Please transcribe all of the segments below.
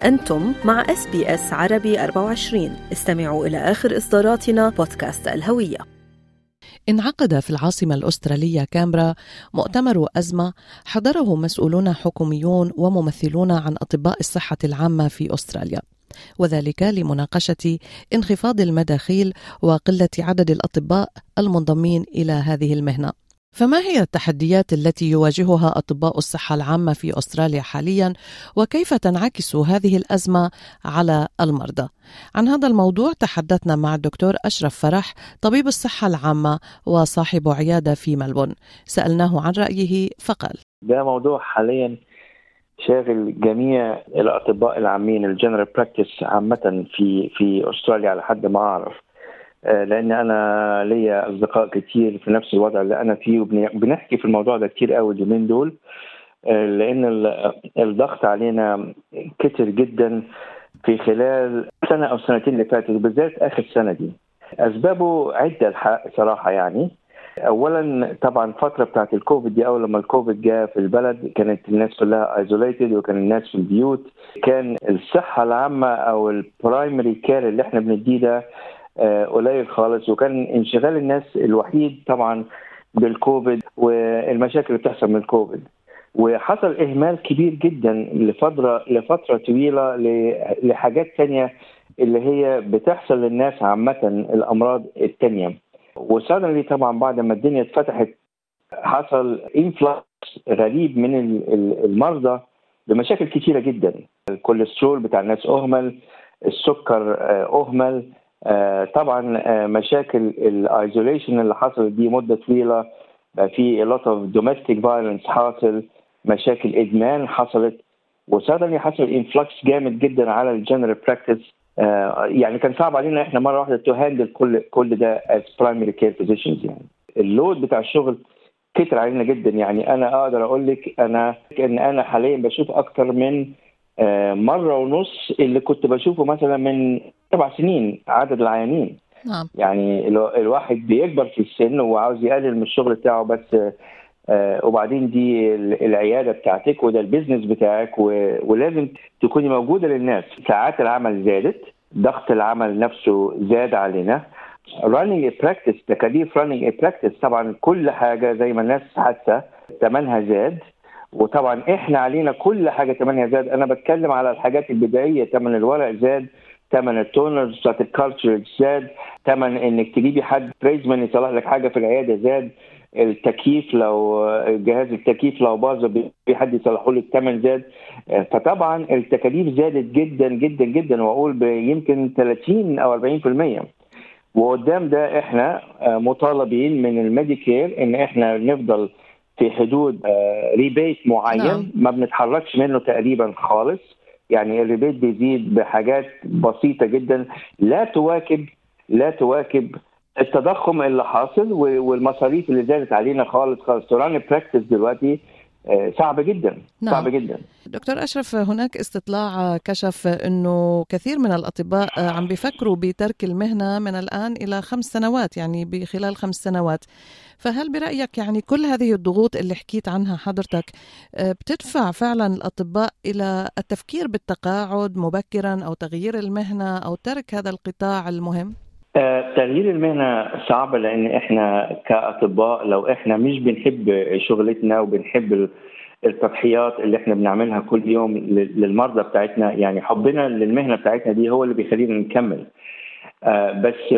أنتم مع اس بي اس عربي 24 استمعوا إلى آخر إصداراتنا بودكاست الهوية انعقد في العاصمة الأسترالية كامبرا مؤتمر أزمة حضره مسؤولون حكوميون وممثلون عن أطباء الصحة العامة في أستراليا وذلك لمناقشة انخفاض المداخيل وقلة عدد الأطباء المنضمين إلى هذه المهنة فما هي التحديات التي يواجهها اطباء الصحه العامه في استراليا حاليا وكيف تنعكس هذه الازمه على المرضى عن هذا الموضوع تحدثنا مع الدكتور اشرف فرح طبيب الصحه العامه وصاحب عياده في ملبون سالناه عن رايه فقال ده موضوع حاليا شاغل جميع الاطباء العامين الجنرال براكتس عامه في في استراليا على حد ما اعرف آه، لان انا ليا اصدقاء كتير في نفس الوضع اللي انا فيه وبنحكي في الموضوع ده كتير قوي اليومين دول آه، لان الضغط علينا كتر جدا في خلال سنه او سنتين اللي فاتت وبالذات اخر سنه دي اسبابه عده الحق صراحه يعني اولا طبعا الفتره بتاعت الكوفيد دي اول لما الكوفيد جاء في البلد كانت الناس كلها ايزوليتد وكان الناس في البيوت كان الصحه العامه او البرايمري كير اللي احنا بنديه ده آه، قليل خالص وكان انشغال الناس الوحيد طبعا بالكوفيد والمشاكل اللي بتحصل من الكوفيد وحصل اهمال كبير جدا لفتره لفتره طويله لحاجات ثانيه اللي هي بتحصل للناس عامه الامراض الثانيه وسادنلي طبعا بعد ما الدنيا اتفتحت حصل انفلكس غريب من المرضى بمشاكل كثيره جدا الكوليسترول بتاع الناس اهمل السكر آه، اهمل آه، طبعا آه، مشاكل الايزوليشن اللي حصلت دي مده طويله بقى في لوت اوف دوميستيك فايلنس حاصل مشاكل ادمان حصلت وسادنلي حصل انفلكس جامد جدا على الجنرال براكتس يعني كان صعب علينا احنا مره واحده تو هاندل كل كل ده از برايمري كير فيزيشنز يعني اللود بتاع الشغل كتر علينا جدا يعني انا اقدر اقول لك انا ان انا حاليا بشوف اكتر من آه، مره ونص اللي كنت بشوفه مثلا من سبع سنين عدد العيانين نعم. يعني الواحد بيكبر في السن وعاوز يقلل من الشغل بتاعه بس آه وبعدين دي العياده بتاعتك وده البيزنس بتاعك ولازم تكوني موجوده للناس ساعات العمل زادت ضغط العمل نفسه زاد علينا رانينج براكتس تكاليف رانينج براكتس طبعا كل حاجه زي ما الناس حاسه ثمنها زاد وطبعا احنا علينا كل حاجه ثمنها زاد انا بتكلم على الحاجات البدائيه ثمن الورق زاد ثمن التونرز بتاعت الكالتشر زاد ثمن انك تجيبي حد بريزمان يصلح لك حاجه في العياده زاد التكييف لو جهاز التكييف لو باظ في حد يصلحه لك الثمن زاد فطبعا التكاليف زادت جدا جدا جدا واقول يمكن 30 او 40% وقدام ده احنا مطالبين من الميديكير ان احنا نفضل في حدود ريبيت آه، معين نعم. ما بنتحركش منه تقريبا خالص يعني الريبيت بيزيد بحاجات بسيطه جدا لا تواكب لا تواكب التضخم اللي حاصل والمصاريف اللي زادت علينا خالص خالص تراني براكتس دلوقتي آه، صعب جدا نعم. صعب جدا دكتور اشرف هناك استطلاع كشف انه كثير من الاطباء عم بيفكروا بترك المهنه من الان الى خمس سنوات يعني بخلال خمس سنوات فهل برايك يعني كل هذه الضغوط اللي حكيت عنها حضرتك آه، بتدفع فعلا الاطباء الى التفكير بالتقاعد مبكرا او تغيير المهنه او ترك هذا القطاع المهم؟ آه، تغيير المهنه صعب لان احنا كاطباء لو احنا مش بنحب شغلتنا وبنحب التضحيات اللي احنا بنعملها كل يوم للمرضى بتاعتنا يعني حبنا للمهنه بتاعتنا دي هو اللي بيخلينا نكمل آه، بس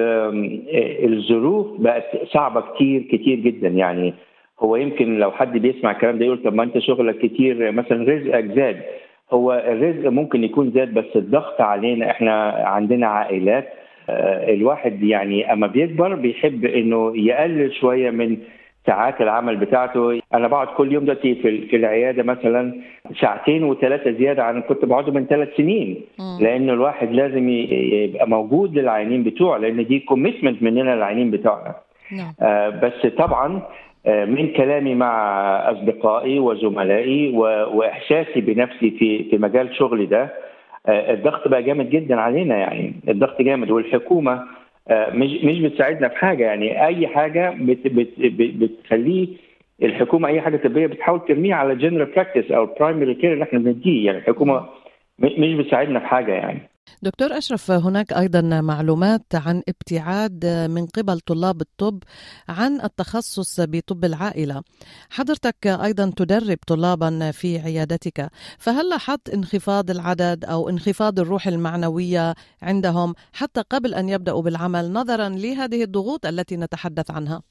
الظروف بقت صعبه كتير كتير جدا يعني هو يمكن لو حد بيسمع الكلام ده يقول طب ما انت شغلك كتير مثلا رزقك زاد هو الرزق ممكن يكون زاد بس الضغط علينا احنا عندنا عائلات آه، الواحد يعني اما بيكبر بيحب انه يقلل شويه من ساعات العمل بتاعته انا بقعد كل يوم دلوقتي في, في العياده مثلا ساعتين وثلاثه زياده عن كنت بقعده من ثلاث سنين لانه الواحد لازم يبقى موجود للعيانين بتوعه لان دي كوميتمنت مننا للعيانين بتوعنا نعم. آه بس طبعا آه من كلامي مع اصدقائي وزملائي واحساسي بنفسي في في مجال شغلي ده آه، الضغط بقى جامد جدا علينا يعني الضغط جامد والحكومه آه، مش مش بتساعدنا في حاجه يعني اي حاجه بت بت بتخليه الحكومه اي حاجه طبيه بتحاول ترميها على جنرال براكتس او البرايمري كير اللي احنا بنديه يعني الحكومه مش بتساعدنا في حاجه يعني دكتور أشرف هناك أيضا معلومات عن ابتعاد من قبل طلاب الطب عن التخصص بطب العائلة حضرتك أيضا تدرب طلابا في عيادتك فهل لاحظت انخفاض العدد أو انخفاض الروح المعنوية عندهم حتى قبل أن يبدأوا بالعمل نظرا لهذه الضغوط التي نتحدث عنها؟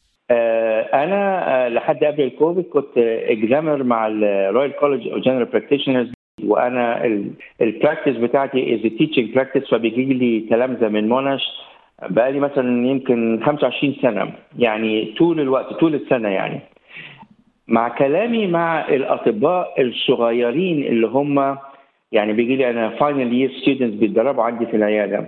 انا لحد قبل الكوفيد كنت اكزامر مع الرويال كولج اوف جنرال براكتيشنرز وانا البراكتس بتاعتي از تيتشنج براكتس فبيجي لي تلامذه من مونش بقالي مثلا يمكن 25 سنه يعني طول الوقت طول السنه يعني مع كلامي مع الاطباء الصغيرين اللي هم يعني بيجي لي انا فاينل يير ستودنتس بيتدربوا عندي في العياده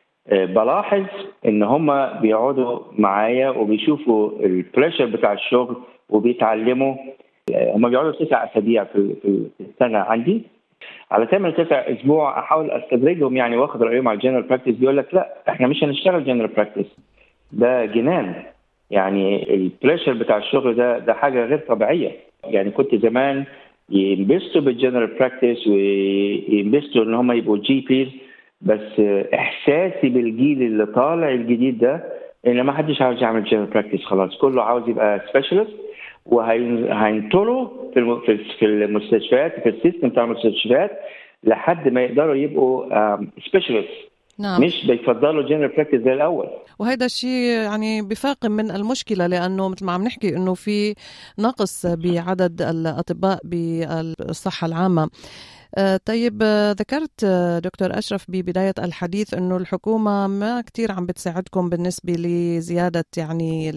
بلاحظ ان هم بيقعدوا معايا وبيشوفوا البريشر بتاع الشغل وبيتعلموا هم بيقعدوا تسع اسابيع في السنه عندي على ثامن تسع اسبوع احاول استدرجهم يعني واخد رايهم على الجنرال براكتس بيقول لك لا احنا مش هنشتغل جنرال براكتس ده جنان يعني البريشر بتاع الشغل ده ده حاجه غير طبيعيه يعني كنت زمان ينبسطوا بالجنرال براكتس وينبسطوا ان هم يبقوا جي بيز بس احساسي بالجيل اللي طالع الجديد ده ان ما حدش عاوز يعمل جنرال براكتس خلاص كله عاوز يبقى سبيشالست وهينطروا في في المستشفيات في السيستم بتاع المستشفيات لحد ما يقدروا يبقوا سبيشالست نعم. مش بيفضلوا جنرال براكتس زي الاول وهذا الشيء يعني بفاقم من المشكله لانه مثل ما عم نحكي انه في نقص بعدد الاطباء بالصحه العامه طيب ذكرت دكتور أشرف ببداية الحديث أنه الحكومة ما كتير عم بتساعدكم بالنسبة لزيادة يعني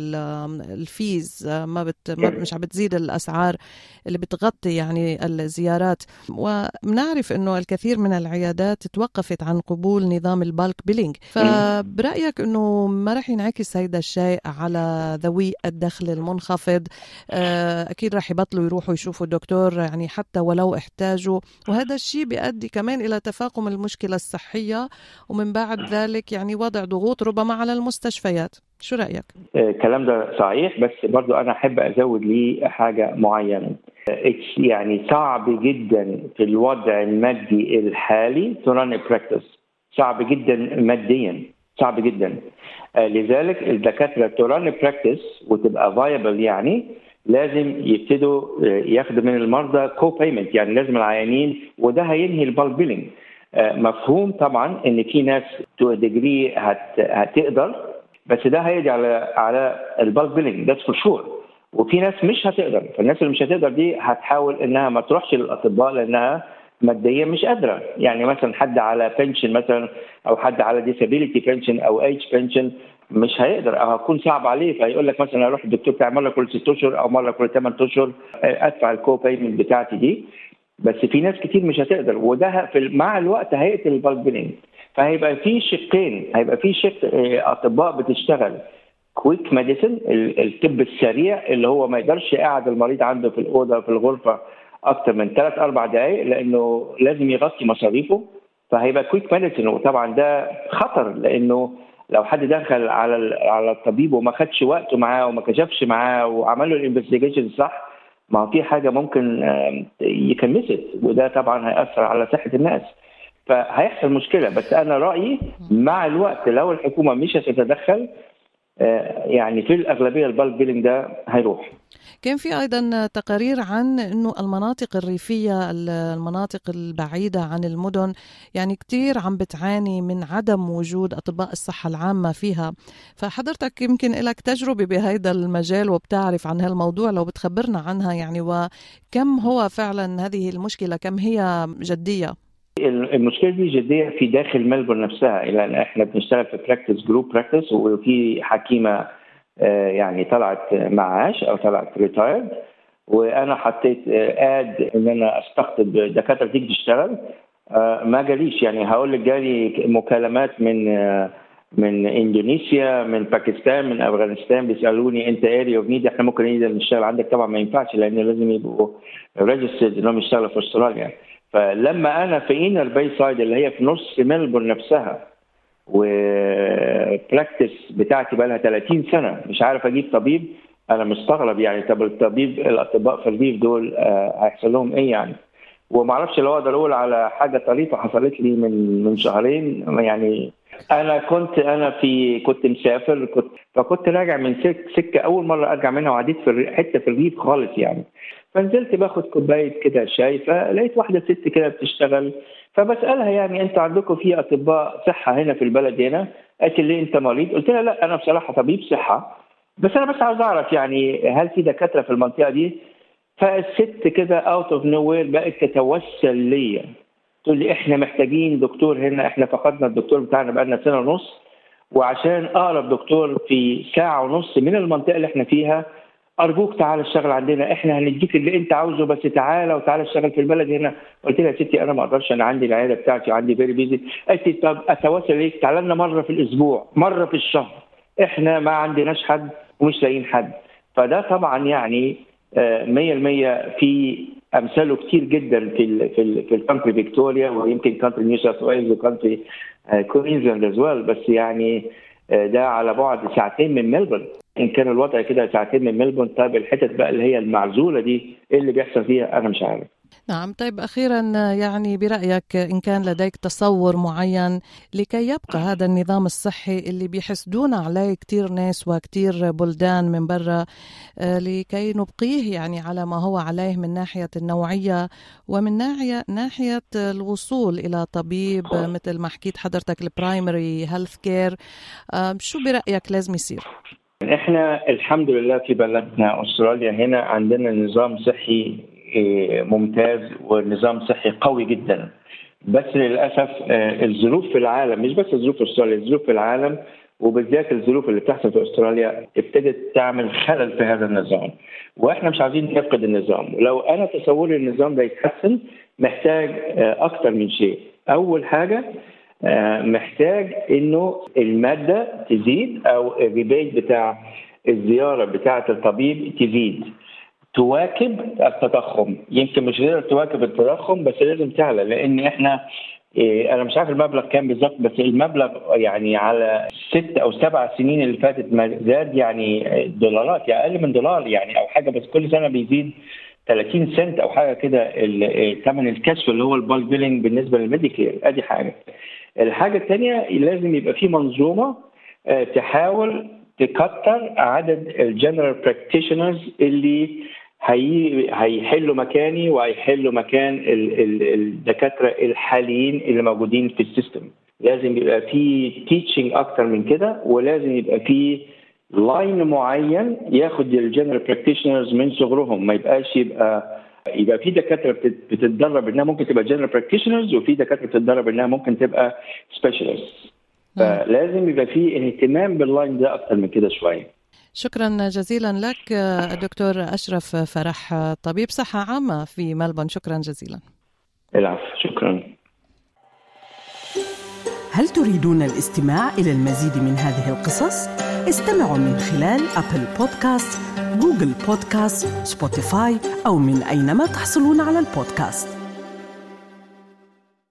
الفيز ما, بت ما مش عم بتزيد الأسعار اللي بتغطي يعني الزيارات وبنعرف أنه الكثير من العيادات توقفت عن قبول نظام البالك بيلينج فبرأيك أنه ما رح ينعكس هيدا الشيء على ذوي الدخل المنخفض أكيد رح يبطلوا يروحوا يشوفوا الدكتور يعني حتى ولو احتاجوا وهذا الشيء بيؤدي كمان إلى تفاقم المشكلة الصحية ومن بعد ذلك يعني وضع ضغوط ربما على المستشفيات شو رأيك؟ الكلام ده صحيح بس برضو أنا أحب أزود لي حاجة معينة يعني صعب جدا في الوضع المادي الحالي تران براكتس صعب جدا ماديا صعب جدا لذلك الدكاترة تران براكتس وتبقى فايبل يعني لازم يبتدوا ياخدوا من المرضى كو بايمنت يعني لازم العيانين وده هينهي البالك بيلينج مفهوم طبعا ان في ناس تو ديجري هت هتقدر بس ده هيجي على على البالك بيلينج ده فور شور وفي ناس مش هتقدر فالناس اللي مش هتقدر دي هتحاول انها ما تروحش للاطباء لانها ماديا مش قادره يعني مثلا حد على بنشن مثلا او حد على ديسابيلتي بنشن او ايج بنشن مش هيقدر او هتكون صعب عليه فيقول لك مثلا اروح الدكتور بتاعي مره كل ست اشهر او مره كل ثمان اشهر ادفع الكو بايمنت بتاعتي دي بس في ناس كتير مش هتقدر وده في مع الوقت هيقتل البالك بيلينج فهيبقى في شقين هيبقى في شق اطباء بتشتغل كويك ميديسن الطب السريع اللي هو ما يقدرش يقعد المريض عنده في الاوضه في الغرفه اكتر من ثلاث اربع دقائق لانه لازم يغطي مصاريفه فهيبقى كويك ميديسن وطبعا ده خطر لانه لو حد دخل على على الطبيب وما خدش وقته معاه وما كشفش معاه وعمل له الانفستيجيشن صح ما في حاجه ممكن يكمست وده طبعا هياثر على صحه الناس فهيحصل مشكله بس انا رايي مع الوقت لو الحكومه مش هتتدخل يعني في الاغلبيه البالك بيلينج ده هيروح كان في ايضا تقارير عن انه المناطق الريفيه المناطق البعيده عن المدن يعني كثير عم بتعاني من عدم وجود اطباء الصحه العامه فيها فحضرتك يمكن لك تجربه بهذا المجال وبتعرف عن هالموضوع لو بتخبرنا عنها يعني وكم هو فعلا هذه المشكله كم هي جديه المشكله دي جديه في داخل ملبورن نفسها لان احنا بنشتغل في براكتس جروب براكتس وفي حكيمه يعني طلعت معاش او طلعت ريتايرد وانا حطيت اد ان انا استقطب دكاتره تيجي تشتغل ما جاليش يعني هقول لك جالي مكالمات من من اندونيسيا من باكستان من افغانستان بيسالوني انت اري اوف نيد احنا ممكن نقدر نشتغل عندك طبعا ما ينفعش لان لازم يبقوا ريجسترد انهم يشتغلوا في استراليا فلما انا في انر باي سايد اللي هي في نص ملبورن نفسها وبراكتس بتاعتي بقى لها 30 سنه مش عارف اجيب طبيب انا مستغرب يعني طب الطبيب الاطباء في الريف دول هيحصل لهم ايه يعني وما اعرفش لو اقدر اقول على حاجه طريفه حصلت لي من من شهرين يعني انا كنت انا في كنت مسافر كنت فكنت راجع من سك سكه اول مره ارجع منها وعديت في حته في الريف خالص يعني فنزلت باخد كوبايه كده شاي فلقيت واحده ست كده بتشتغل فبسالها يعني انتوا عندكم في اطباء صحه هنا في البلد هنا؟ قالت لي انت مريض؟ قلت لها لا انا بصراحه طبيب صحه بس انا بس عاوز اعرف يعني هل في دكاتره في المنطقه دي؟ فالست كده اوت اوف نو وير بقت تتوسل ليا تقول لي احنا محتاجين دكتور هنا احنا فقدنا الدكتور بتاعنا بقالنا سنه ونص وعشان اقرب دكتور في ساعه ونص من المنطقه اللي احنا فيها ارجوك تعال اشتغل عندنا احنا هنديك اللي انت عاوزه بس تعالى وتعالى اشتغل في البلد هنا قلت لها يا ستي انا ما اقدرش انا عندي العياده بتاعتي وعندي فيري بيزي قالت لي طب اتواصل ليك تعالى لنا مره في الاسبوع مره في الشهر احنا ما عندناش حد ومش لاقيين حد فده طبعا يعني 100% في امثاله كتير جدا في ال في ال في الكونتري فيكتوريا ويمكن كونتري نيو ساوث ويلز وكونتري كوينزلاند از ويل بس يعني ده على بعد ساعتين من ملبورن ان كان الوضع كده ساعتين من ملبورن طيب الحتت بقى اللي هي المعزوله دي ايه اللي بيحصل فيها انا مش عارف نعم طيب أخيرا يعني برأيك إن كان لديك تصور معين لكي يبقى هذا النظام الصحي اللي بيحسدون عليه كتير ناس وكتير بلدان من برا لكي نبقيه يعني على ما هو عليه من ناحية النوعية ومن ناحية ناحية الوصول إلى طبيب مثل ما حكيت حضرتك البرايمري هيلث كير شو برأيك لازم يصير؟ احنا الحمد لله في بلدنا استراليا هنا عندنا نظام صحي ممتاز ونظام صحي قوي جدا بس للاسف الظروف في العالم مش بس الظروف في استراليا الظروف في العالم وبالذات الظروف اللي بتحصل في استراليا ابتدت تعمل خلل في هذا النظام واحنا مش عايزين نفقد النظام ولو انا تصوري النظام ده يتحسن محتاج اكتر من شيء اول حاجه محتاج انه الماده تزيد او الريبيت بتاع الزياره بتاعه الطبيب تزيد تواكب التضخم يمكن مش غير تواكب التضخم بس لازم تعلى لان احنا إيه انا مش عارف المبلغ كام بالظبط بس المبلغ يعني على ست او سبع سنين اللي فاتت زاد يعني دولارات يعني اقل من دولار يعني او حاجه بس كل سنه بيزيد 30 سنت او حاجه كده ثمن الكشف اللي هو البالك بيلينج بالنسبه للميديكير ادي حاجه. الحاجه الثانيه لازم يبقى في منظومه تحاول تكتر عدد الجنرال براكتيشنرز اللي هي هيحلوا مكاني وهيحلوا مكان ال ال الدكاتره الحاليين اللي موجودين في السيستم لازم يبقى في تيتشنج اكتر من كده ولازم يبقى في لاين معين ياخد الجنرال براكتيشنرز من صغرهم ما يبقاش يبقى يبقى في دكاتره بتتدرب انها ممكن تبقى جنرال براكتيشنرز وفي دكاتره بتتدرب انها ممكن تبقى سبيشالست فلازم يبقى في اهتمام باللاين ده اكتر من كده شويه شكرا جزيلا لك الدكتور اشرف فرح طبيب صحه عامه في ملبون شكرا جزيلا العفو شكرا هل تريدون الاستماع الى المزيد من هذه القصص استمعوا من خلال ابل بودكاست جوجل بودكاست سبوتيفاي او من اينما تحصلون على البودكاست